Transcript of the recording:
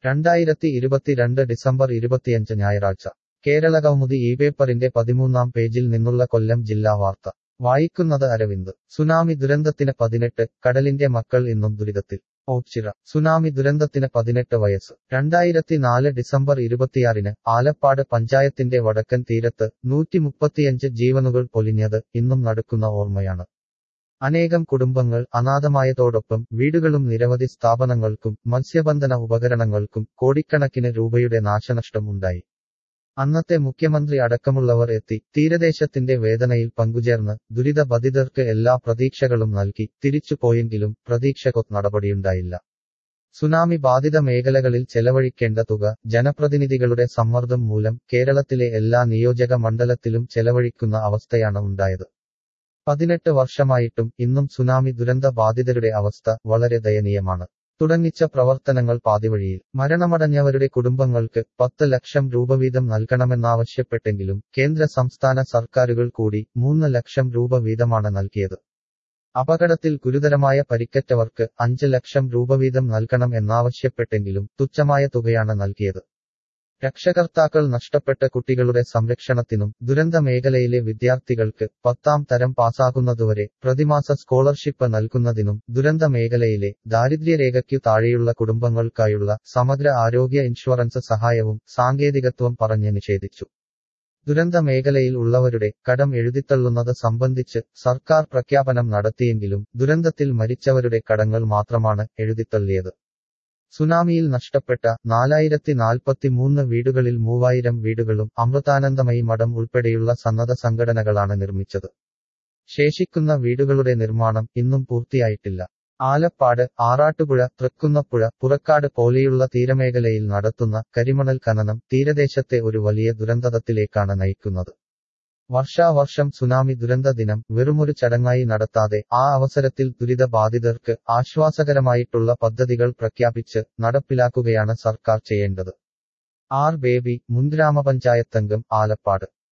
രണ്ടായിരത്തി ഇരുപത്തിരണ്ട് ഡിസംബർ ഇരുപത്തിയഞ്ച് ഞായറാഴ്ച കേരളകൗമുദി ഈ പേപ്പറിന്റെ പതിമൂന്നാം പേജിൽ നിന്നുള്ള കൊല്ലം ജില്ലാ വാർത്ത വായിക്കുന്നത് അരവിന്ദ് സുനാമി ദുരന്തത്തിന് പതിനെട്ട് കടലിന്റെ മക്കൾ ഇന്നും ദുരിതത്തിൽ ഓച്ചിറ സുനാമി ദുരന്തത്തിന് പതിനെട്ട് വയസ്സ് രണ്ടായിരത്തി നാല് ഡിസംബർ ഇരുപത്തിയാറിന് ആലപ്പാട് പഞ്ചായത്തിന്റെ വടക്കൻ തീരത്ത് നൂറ്റി മുപ്പത്തിയഞ്ച് ജീവനുകൾ പൊലിഞ്ഞത് ഇന്നും നടക്കുന്ന ഓർമ്മയാണ് അനേകം കുടുംബങ്ങൾ അനാഥമായതോടൊപ്പം വീടുകളും നിരവധി സ്ഥാപനങ്ങൾക്കും മത്സ്യബന്ധന ഉപകരണങ്ങൾക്കും കോടിക്കണക്കിന് രൂപയുടെ നാശനഷ്ടം ഉണ്ടായി അന്നത്തെ മുഖ്യമന്ത്രി അടക്കമുള്ളവർ എത്തി തീരദേശത്തിന്റെ വേദനയിൽ പങ്കുചേർന്ന് ദുരിതബധിതർക്ക് എല്ലാ പ്രതീക്ഷകളും നൽകി തിരിച്ചുപോയെങ്കിലും പ്രതീക്ഷകൊത്ത് നടപടിയുണ്ടായില്ല സുനാമി ബാധിത മേഖലകളിൽ ചെലവഴിക്കേണ്ട തുക ജനപ്രതിനിധികളുടെ സമ്മർദ്ദം മൂലം കേരളത്തിലെ എല്ലാ നിയോജക മണ്ഡലത്തിലും ചെലവഴിക്കുന്ന അവസ്ഥയാണ് ഉണ്ടായത് പതിനെട്ട് വർഷമായിട്ടും ഇന്നും സുനാമി ദുരന്ത ബാധിതരുടെ അവസ്ഥ വളരെ ദയനീയമാണ് തുടങ്ങിച്ച പ്രവർത്തനങ്ങൾ പാതിവഴിയിൽ മരണമടഞ്ഞവരുടെ കുടുംബങ്ങൾക്ക് പത്ത് ലക്ഷം രൂപ വീതം നൽകണമെന്നാവശ്യപ്പെട്ടെങ്കിലും കേന്ദ്ര സംസ്ഥാന സർക്കാരുകൾ കൂടി മൂന്ന് ലക്ഷം രൂപ വീതമാണ് നൽകിയത് അപകടത്തിൽ ഗുരുതരമായ പരിക്കറ്റവർക്ക് അഞ്ച് ലക്ഷം രൂപ വീതം നൽകണം എന്നാവശ്യപ്പെട്ടെങ്കിലും തുച്ഛമായ തുകയാണ് നൽകിയത് രക്ഷകർത്താക്കൾ നഷ്ടപ്പെട്ട കുട്ടികളുടെ സംരക്ഷണത്തിനും ദുരന്ത മേഖലയിലെ വിദ്യാർത്ഥികൾക്ക് പത്താം തരം പാസ്സാകുന്നതുവരെ പ്രതിമാസ സ്കോളർഷിപ്പ് നൽകുന്നതിനും ദുരന്ത മേഖലയിലെ ദാരിദ്ര്യരേഖയ്ക്കു താഴെയുള്ള കുടുംബങ്ങൾക്കായുള്ള സമഗ്ര ആരോഗ്യ ഇൻഷുറൻസ് സഹായവും സാങ്കേതികത്വം പറഞ്ഞ് നിഷേധിച്ചു ദുരന്ത മേഖലയിൽ ഉള്ളവരുടെ കടം എഴുതിത്തള്ളുന്നത് സംബന്ധിച്ച് സർക്കാർ പ്രഖ്യാപനം നടത്തിയെങ്കിലും ദുരന്തത്തിൽ മരിച്ചവരുടെ കടങ്ങൾ മാത്രമാണ് എഴുതിത്തള്ളിയത് സുനാമിയിൽ നഷ്ടപ്പെട്ട നാലായിരത്തി നാൽപ്പത്തിമൂന്ന് വീടുകളിൽ മൂവായിരം വീടുകളും അമൃതാനന്ദമയി മഠം ഉൾപ്പെടെയുള്ള സന്നദ്ധ സംഘടനകളാണ് നിർമ്മിച്ചത് ശേഷിക്കുന്ന വീടുകളുടെ നിർമ്മാണം ഇന്നും പൂർത്തിയായിട്ടില്ല ആലപ്പാട് ആറാട്ടുപുഴ തൃക്കുന്നപ്പുഴ പുറക്കാട് പോലെയുള്ള തീരമേഖലയിൽ നടത്തുന്ന കരിമണൽ ഖനനം തീരദേശത്തെ ഒരു വലിയ ദുരന്തത്തിലേക്കാണ് നയിക്കുന്നത് വർഷാവർഷം സുനാമി ദുരന്ത ദിനം വെറുമൊരു ചടങ്ങായി നടത്താതെ ആ അവസരത്തിൽ ദുരിതബാധിതർക്ക് ആശ്വാസകരമായിട്ടുള്ള പദ്ധതികൾ പ്രഖ്യാപിച്ച് നടപ്പിലാക്കുകയാണ് സർക്കാർ ചെയ്യേണ്ടത് ആർ ബേബി മുൻ ഗ്രാമപഞ്ചായത്തംഗം ആലപ്പാട്